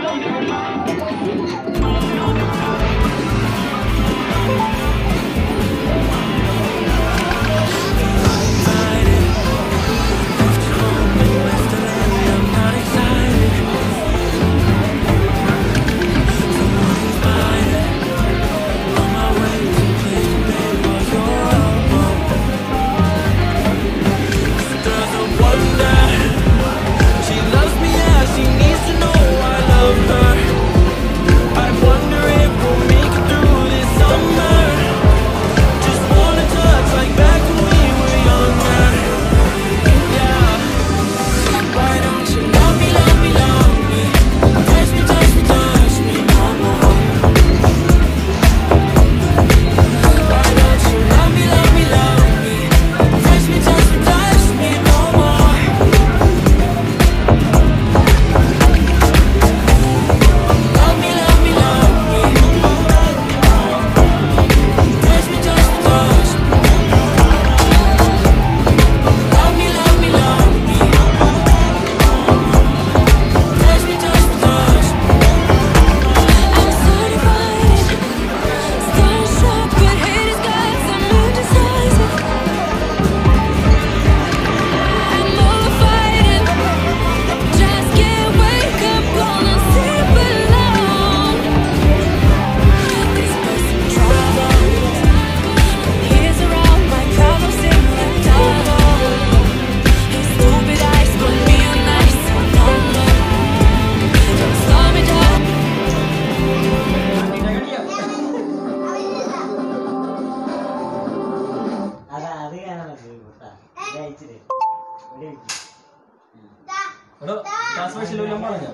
Special വല്ലതും പറഞ്ഞോ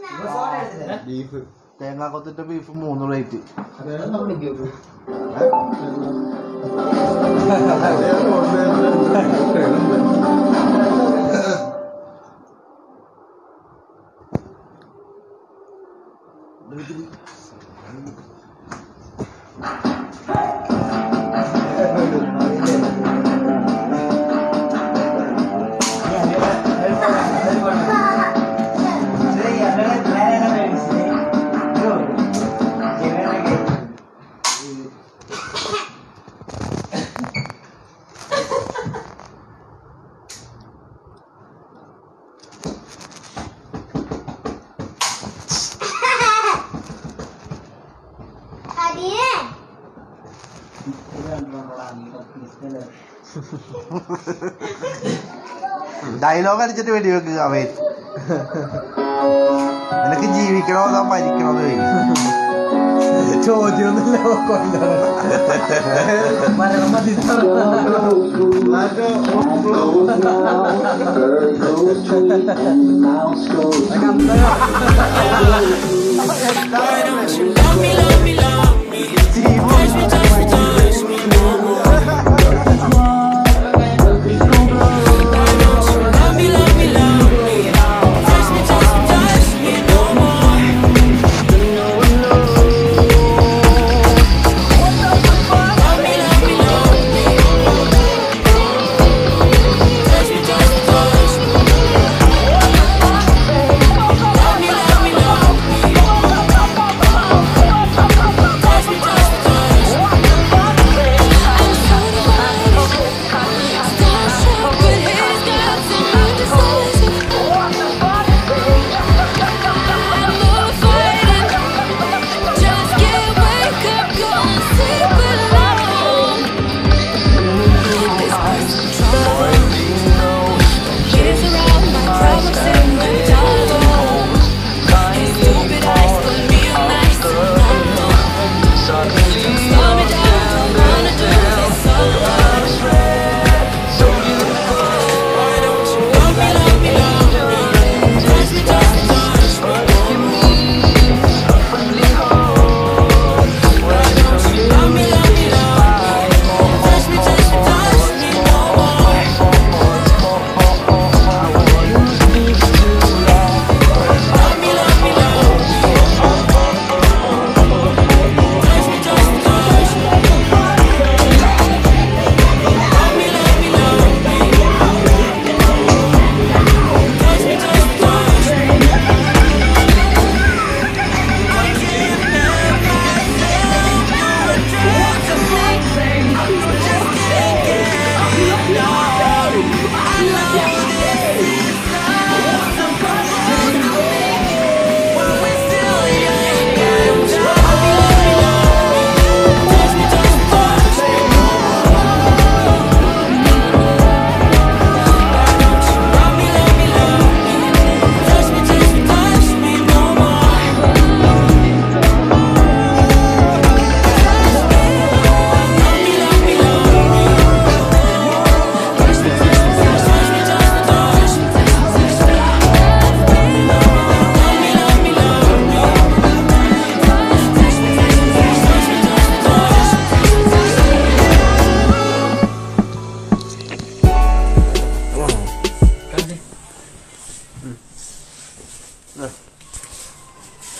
beef തേങ്ങാ കൊത്തിട്ട ബീഫ് മൂന്ന് പ്ലേറ്റ് ഡയലോഗ് അടിച്ചിട്ട് വെടി വെക്കുക അവൻ നിനക്ക് ജീവിക്കണോ അതോ മരിക്കണോന്ന് ചോദിക്കും ചോദ്യമൊന്നുമില്ല മരണം മതി Touch me, touch me, touch me.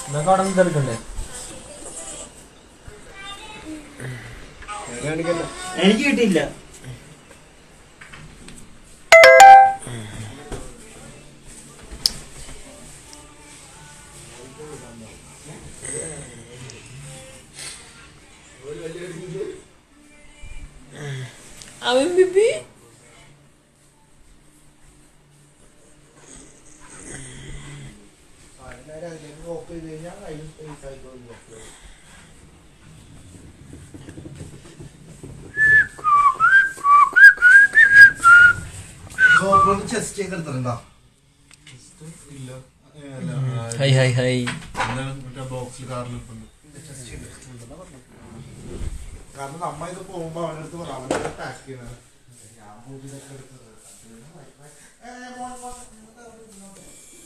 എന്നൊക്കെ അവിടെ നിന്ന് എടുക്കണ്ടേ എനിക്ക് കിട്ടിയില്ല അവൻ ബിബി ചെസ്റ്റ് ഒക്കെ എടുത്തിട്ടുണ്ടോ ഹൈ ഹൈ ഹൈ ബോക്സിൽ കാറിൽ കാരണം നമ്മ ഇത് പോകുമ്പോ അവന്റെ അടുത്ത് പറ അവന്റെ പാക്ക് ചെയ്യണ ഞാൻ പോയി ഇതൊക്കെ എടുത്തത് ഏ, മോൻ, മോൻ, ഇങ്ങോട്ട് ഇറങ്ങ്.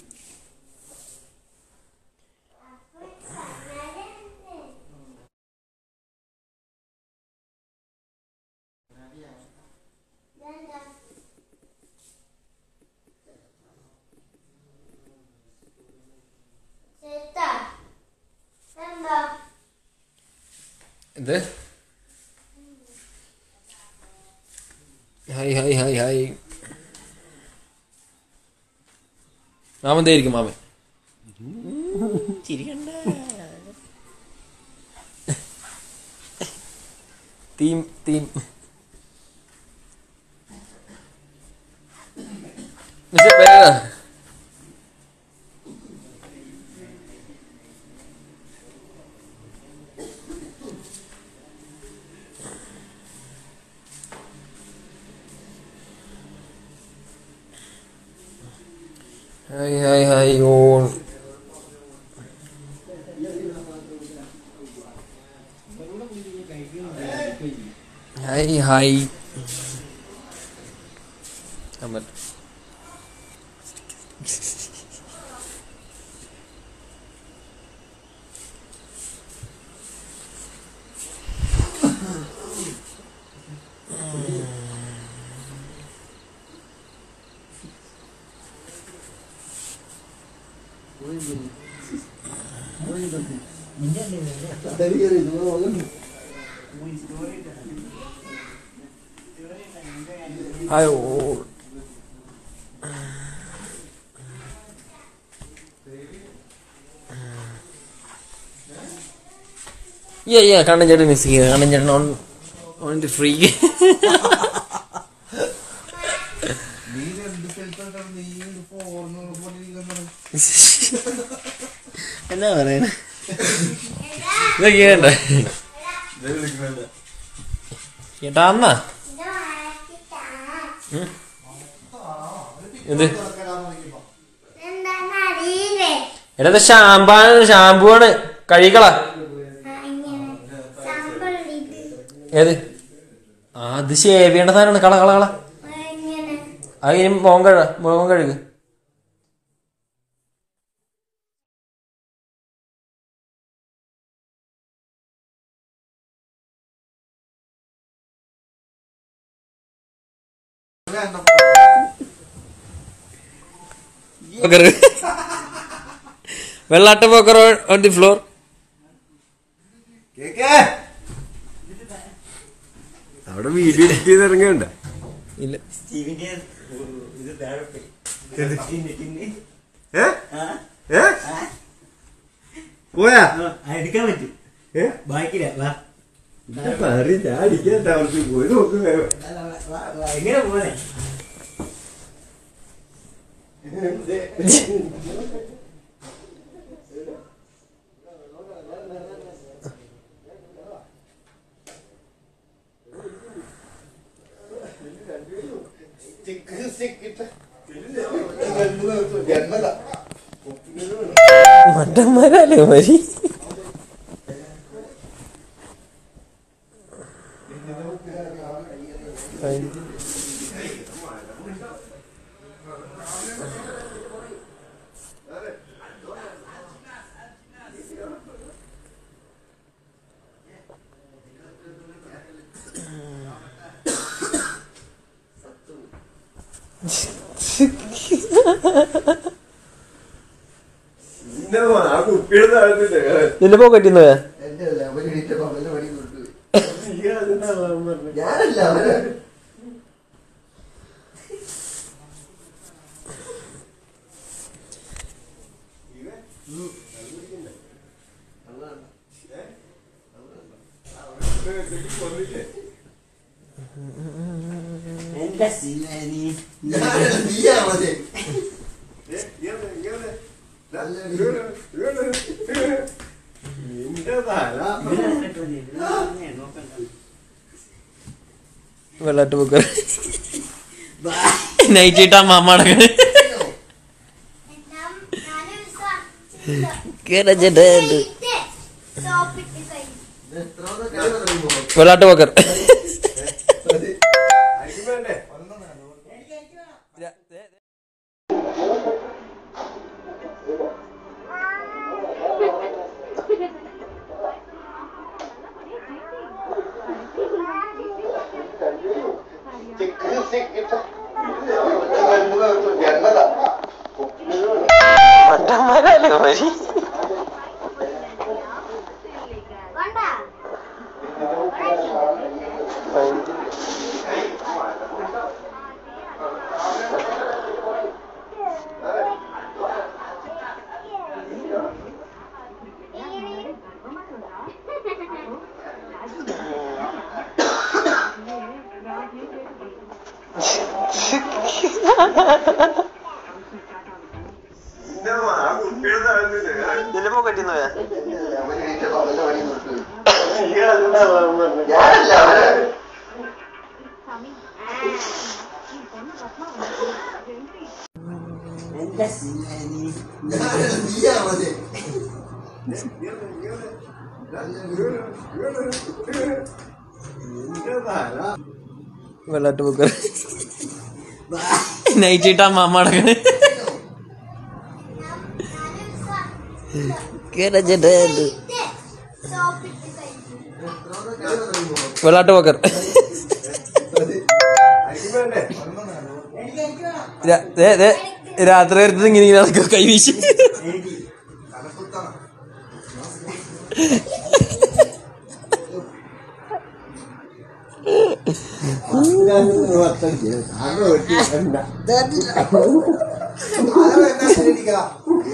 ഇത് ഹായ് ഹായ് ഹായ് ഹായ് മാമൻ തേരിക്കും മാമൻ ചിരിക്കണ്ട തീം തീം mister Pereira hi hi hi on hi hi Amar hi all Yeah, yeah, Kannan ചേട്ടൻ മിസ് ചെയ്യുക കണ്ണൻ ചേട്ടൻ ഓൺ ഓൺ ദി ഫ്രീ നീ രണ്ട് സ്ഥലത്തോട്ടാണ് നീ ഫോറിന് പോലെ ഇരിക്കുന്നത് എന്നാ പറയണ ഇതൊക്കെ ചെയ്യണ്ട ചേട്ടാ അന്നാ ഉം. എന്ത് എടാ ഇത് ഷാമ്പാണ് ഷാമ്പു ആണ് കഴിക്കളാ ഏത് ആ അത് ഷേവ് ചെയ്യേണ്ട സാധനമാണ് കള കള കള അത് ഇനി മോൻ കഴ മോൻ കഴുകു വെള്ളാട്ട പോക്കർ ഓൺ ദി ഫ്ലോർ അവിടെ വീഡിയോ എഡിറ്റ് ചെയ്ത് ഇറങ്ങണ്ട ഇല്ല സ്റ്റീവിന്റെ ഇത് താഴെ പോയി ടിന്ന് ടിന്ന്. ഏ ആ, ഏ ആ, പോയാ ആ, എടുക്കാൻ പറ്റും ഏ ബാക്കില്ല വാ പറ ഞാൻ അടിക്കാൻ താമസിച്ചു പോയി നോക്ക് വേഗം. വാ, വാ, വാ, വാ. എങ്ങനെ പോന്നെ എന്നതാ മറ്റന്മാരല്ലേ മരി ഇന്ന ആ കുട്ടി കുപ്പിയുടെ താഴത്തില്ലേ നിന്റെ പോക്കറ്റിൽ നിന്ന് എന്റെ അല്ല അവര് എണീറ്റപ്പോ അവന്റെ പണി കൊണ്ടുപോയി നീ അതിനാ പറഞ്ഞത് ഞാനല്ല അവര് എന്റെ ശിവനി ഞാനല്ല നീയാ മതി നിന്റെ തല വെള്ളാട്ട് പോക്കർ നൈറ്റ് ഇട്ടാ മാമാടൊക്കെ എത്ര കളി പറയുമ്പോ വെള്ളാട്ട് പോക്കർ അയക്കുമ്പോഴല്ലേ നിന്റെ ആ കുപ്പിയുടെ താഴത്തില്ലേ നിന്റെ പോക്കറ്റിൽ നിന്ന് അവര് എണീറ്റപ്പോ അവന്റെ പണി കൊണ്ടുപോയി നീ അതിനാ പറഞ്ഞത് ഞാനല്ല അവര് എന്റെ ശിവനി ഞാനല്ല നീയാ മതി നിന്റെ തല വെള്ളാട്ട് പോക്കർ നൈറ്റ് ഇട്ടാ മാമാടൊക്കെ എത്ര കളി പറയുമ്പോ വെള്ളാട്ട് പോക്കർ അയക്കുമ്പോഴല്ലേ രാത്രി വരുന്നത് ഇങ്ങനെ ഇങ്ങനെ നടക്കും കൈ വീശി കലക്കുത്താണ് ആരോ എന്നെ ശരിക്കാം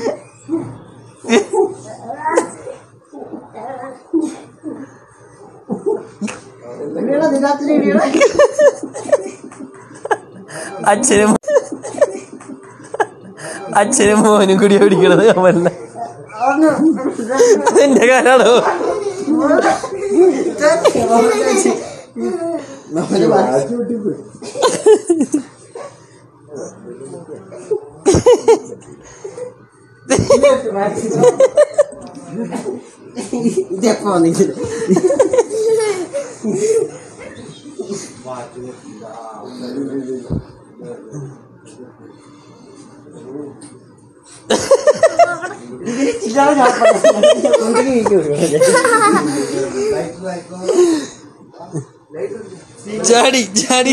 അച്ഛനും അച്ഛനും മോനും കൂടി ഓടിക്കണത് അവല്ല എന്റെ കാലാണോ ഇതെപ്പോ വന്നിട്ട് ഇതിന് ചില്ലറ ലൈറ്റ് ലൈറ്റ് ചാടി ചാടി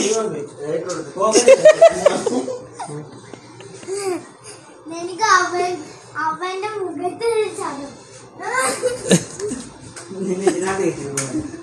എനിക്ക് അവൻ അവന്റെ മുഖത്ത് ഒരു ചതം ഇതിനകത്ത്